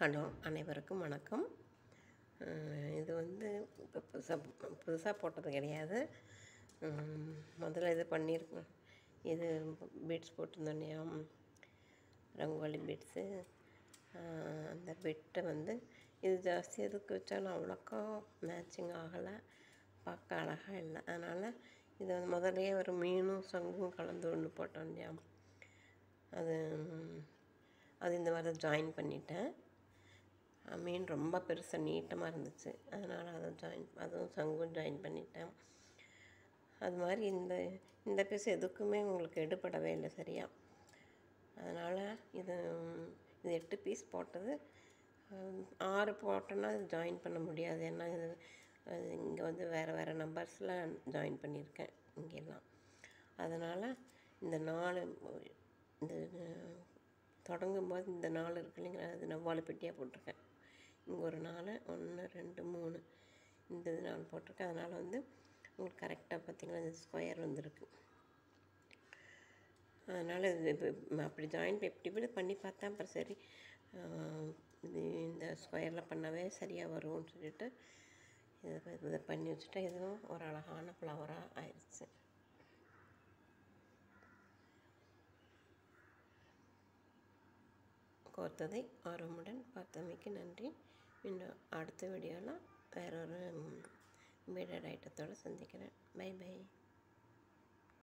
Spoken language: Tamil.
ஹலோ அனைவருக்கும் வணக்கம் அஹ் இது வந்து இப்போ புதுசாக புதுசாக போட்டது கிடையாது உம், முதல்ல இது பண்ணியிருக்கேன் இது பீட்ஸ் போட்டிருந்தோன்னையா ரங்கோலி பீட்ஸு அந்த பெட்டை வந்து இது ஜாஸ்தி எதுக்கு வச்சாலும் அவ்வளோக்கா மேட்சிங் ஆகலை பார்க்க அழகாக இல்லை அதனால் இது வந்து முதல்லயே ஒரு மீனும் சங்கும் கலந்து ஒன்று போட்டோம் இல்லையா அது ம், அது இந்த மாதிரி ஜாயின் பண்ணிட்டேன் அஹ் மீன் ரொம்ப பெருசாக நீட்டமாக இருந்துச்சு அதனால் அதை ஜாயின் அதுவும் சங்கும் ஜாயின் பண்ணிட்டேன் அது மாதிரி இந்த இந்த பீஸ் எதுக்குமே உங்களுக்கு எடுபடவே இல்லை சரியா அதனால் இது ம், இது எட்டு பீஸ் போட்டது ஹம், ஆறு போட்டோன்னா அது ஜாயின் பண்ண முடியாது ஏன்னா இது இங்கே வந்து வேறு வேறு நம்பர்ஸ்லாம் ஜாயின் பண்ணியிருக்கேன் இங்கெல்லாம் அதனால் இந்த நாலு இந்த அஹ், தொடங்கும் போது இந்த நாலு இருக்கு இல்லைங்களா அது நவ்வாழை பெட்டியாக போட்டிருக்கேன் இங்கே ஒரு நாலு ஒன்று ரெண்டு மூணு இந்த இது நாலு போட்டிருக்கேன் அதனால் வந்து உங்களுக்கு கரெக்டாக பார்த்தீங்கன்னா இந்த ஸ்கொயர் வந்திருக்கு அதனால் இது இப்போ அப்படி ஜாயின் எப்படி இப்படி பண்ணி பார்த்தேன் அப்புறம் சரி ஆஹ், இது இந்த ஸ்கொயரில் பண்ணாவே சரியாக வரும்னு சொல்லிட்டு இதை இதை பண்ணி வச்சுட்டா இதுவும் ஒரு அழகான ஃப்ளவராக ஆயிடுச்சு கோர்த்ததை ஆர்வமுடன் பார்த்தமைக்கு நன்றி இன்னும் அடுத்த வீடியோவில் வேறொரு பீடட் ஐட்டத்தோடு சந்திக்கிறேன் பை பை